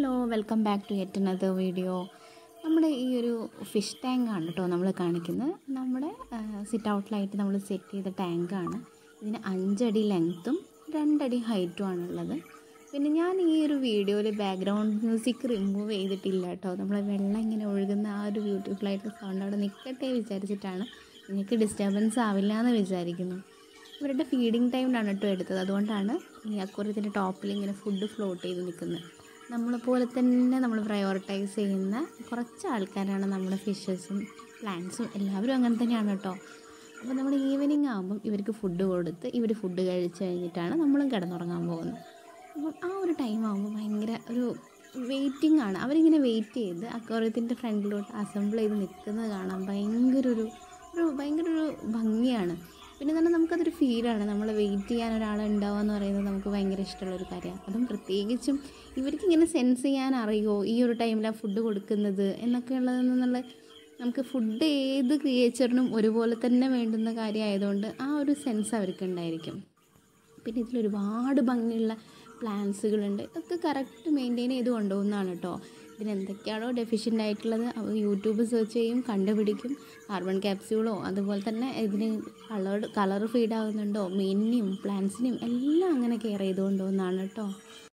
hello welcome back to yet another video നമ്മുടെ ഈ ഒരു ഫിഷ് ടാങ്കാണ് കേട്ടോ നമ്മൾ കാണിക്കുന്നത് നമ്മുടെ സിറ്റ് ഔട്ടിലായിട്ട് നമ്മൾ സെറ്റ് ചെയ്ത ടാങ്കാണ് ഇതിന് അഞ്ചടി ലെങ്ത്തും രണ്ടടി ഹൈറ്റും ആണുള്ളത് പിന്നെ ഞാൻ ഈ ഒരു വീഡിയോയിൽ ബാക്ക്ഗ്രൗണ്ട് മ്യൂസിക് റിമൂവ് ചെയ്തിട്ടില്ല കേട്ടോ നമ്മൾ വെള്ളം ഇങ്ങനെ ഒഴുകുന്ന ആ ഒരു ബ്യൂട്ടിഫുള്ളായിട്ട് സൗണ്ട് അവിടെ നിൽക്കട്ടെ വിചാരിച്ചിട്ടാണ് നിങ്ങൾക്ക് ഡിസ്റ്റർബൻസ് ആവില്ല എന്ന് വിചാരിക്കുന്നു ഇവരുടെ ഫീഡിങ് ടൈമിലാണ് കേട്ടോ എടുത്തത് അതുകൊണ്ടാണ് ഈ അക്വറിയത്തിൻ്റെ ടോപ്പിൽ ഇങ്ങനെ ഫുഡ് ഫ്ലോട്ട് ചെയ്ത് നിൽക്കുന്നത് നമ്മളെപ്പോലെ തന്നെ നമ്മൾ പ്രയോറിറ്റൈസ് ചെയ്യുന്ന കുറച്ച് ആൾക്കാരാണ് നമ്മുടെ ഫിഷസും പ്ലാന്റ്സും എല്ലാവരും അങ്ങനെ തന്നെയാണ് കേട്ടോ അപ്പോൾ നമ്മൾ ഈവനിങ് ആകുമ്പം ഇവർക്ക് ഫുഡ് കൊടുത്ത് ഇവർ ഫുഡ് കഴിച്ച് കഴിഞ്ഞിട്ടാണ് നമ്മളും കിടന്നുറങ്ങാൻ പോകുന്നത് അപ്പം ആ ഒരു ടൈം ആകുമ്പോൾ ഭയങ്കര ഒരു വെയിറ്റിംഗ് ആണ് അവരിങ്ങനെ വെയിറ്റ് ചെയ്ത് അക്വറിയത്തിൻ്റെ ഫ്രണ്ടിലോട്ട് അസംബിൾ ചെയ്ത് നിൽക്കുന്നത് കാണാൻ ഭയങ്കര ഒരു ഒരു ഭയങ്കര ഒരു ഭംഗിയാണ് പിന്നെ തന്നെ നമുക്കതൊരു ഫീലാണ് നമ്മൾ വെയിറ്റ് ചെയ്യാൻ ഒരാളുണ്ടാവുക എന്ന് പറയുന്നത് നമുക്ക് ഭയങ്കര ഇഷ്ടമുള്ളൊരു കാര്യമാണ് അതും പ്രത്യേകിച്ചും ഇവർക്ക് ഇങ്ങനെ സെൻസ് ചെയ്യാൻ അറിയുമോ ഈ ഒരു ടൈമിലാണ് ഫുഡ് കൊടുക്കുന്നത് എന്നൊക്കെ ഉള്ളതെന്നുള്ള നമുക്ക് ഫുഡ് ഏത് ക്രിയേച്ചറിനും ഒരുപോലെ തന്നെ വേണ്ടുന്ന കാര്യമായതുകൊണ്ട് ആ ഒരു സെൻസ് അവർക്ക് ഉണ്ടായിരിക്കും പിന്നെ ഇതിൽ ഒരുപാട് ഭംഗിയുള്ള പ്ലാന്റ്സുകളുണ്ട് ഇതൊക്കെ കറക്റ്റ് മെയിൻറ്റെയിൻ ചെയ്ത് കൊണ്ടുപോകുന്നതാണ് കേട്ടോ ഇതിന് എന്തൊക്കെയാണോ ഡെഫിഷ്യൻ്റ് ആയിട്ടുള്ളത് അവർ യൂട്യൂബ് സെർച്ച് ചെയ്യും കണ്ടുപിടിക്കും കാർബൺ ക്യാപ്സ്യൂളോ അതുപോലെ തന്നെ ഇതിന് കളർ കളർ ഫീഡ് ആകുന്നുണ്ടോ മീനിനെയും പ്ലാന്റ്സിനെയും എല്ലാം അങ്ങനെ കെയർ ചെയ്ത് കൊണ്ടുപോകുന്നതാണ് കേട്ടോ